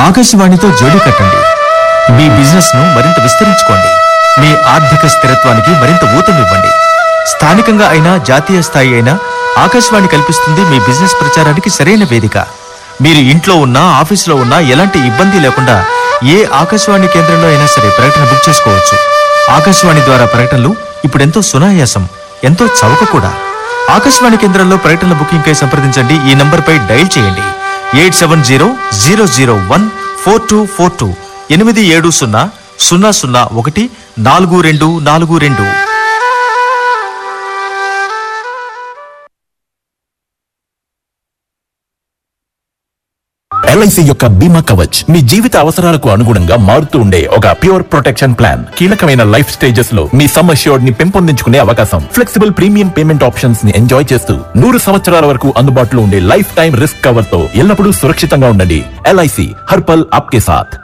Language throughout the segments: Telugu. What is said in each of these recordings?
ఆకాశవాణితో జోడీ కట్టండి మీ బిజినెస్ ను మరింత విస్తరించుకోండి మీ ఆర్థిక స్థిరత్వానికి మరింత ఊతమివ్వండి స్థానికంగా అయినా జాతీయ స్థాయి అయినా ఆకాశవాణి కల్పిస్తుంది మీ బిజినెస్ ప్రచారానికి సరైన వేదిక మీరు ఇంట్లో ఉన్నా ఆఫీసులో ఉన్నా ఎలాంటి ఇబ్బంది లేకుండా ఏ ఆకాశవాణి కేంద్రంలో అయినా సరే ప్రకటన బుక్ చేసుకోవచ్చు ఆకాశవాణి ద్వారా ప్రకటనలు ఇప్పుడెంతో సునాయాసం ఎంతో చౌక కూడా ఆకాశవాణి కేంద్రంలో ప్రకటనల బుకింగ్ కై సంప్రదించండి ఈ నంబర్ పై డైల్ చేయండి eight seven zero zero zero one four two four two ఎనిమిది ఏడు సున్నా సున్నా సున్నా ఒకటి నాలుగు రెండు నాలుగు రెండు ఎల్ఐసి యొక్క బీమా కవచ్ మీ జీవిత అవసరాలకు అనుగుణంగా మారుతూ ఉండే ఒక ప్యూర్ ప్రొటెక్షన్ ప్లాన్ కీలకమైన లైఫ్ స్టేజెస్ లో మీ సమ్ అష్యూర్డ్ ని పెంపొందించుకునే అవకాశం ఫ్లెక్సిబుల్ ప్రీమియం పేమెంట్ ఆప్షన్స్ ని ఎంజాయ్ చేస్తూ నూరు సంవత్సరాల వరకు అందుబాటులో ఉండే లైఫ్ టైం రిస్క్ కవర్ తో ఎల్లప్పుడూ సురక్షితంగా ఉండండి ఎల్ఐసి హర్పల్ ఆప్కే సాథ్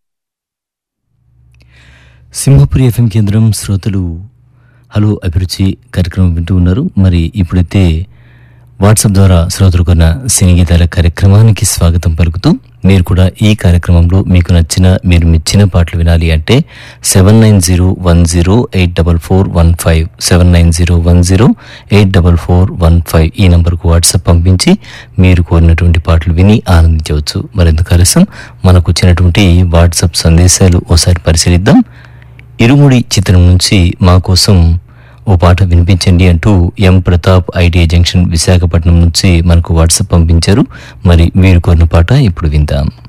సింహపురి ఎఫ్ఎం కేంద్రం శ్రోతలు హలో అభిరుచి కార్యక్రమం వింటూ ఉన్నారు మరి ఇప్పుడైతే వాట్సాప్ ద్వారా శ్రోతలు కొన్న సినీ గీతాల కార్యక్రమానికి స్వాగతం పలుకుతూ మీరు కూడా ఈ కార్యక్రమంలో మీకు నచ్చిన మీరు మెచ్చిన పాటలు వినాలి అంటే seven nine zero one zero eight double four one five seven nine zero one zero eight double four one five ఈ నంబర్కు వాట్సాప్ పంపించి మీరు కోరినటువంటి పాటలు విని ఆనందించవచ్చు మరెందుకు ఆలస్యం మనకు వచ్చినటువంటి వాట్సాప్ సందేశాలు ఓసారి పరిశీలిద్దాం ఇరుముడి చిత్రం నుంచి మా కోసం ఓ పాట వినిపించండి అంటూ M Pratap ITI junction Visakhapatnam నుంచి మనకు వాట్సాప్ పంపించారు మరి మీరు కోరిన పాట ఇప్పుడు విందాం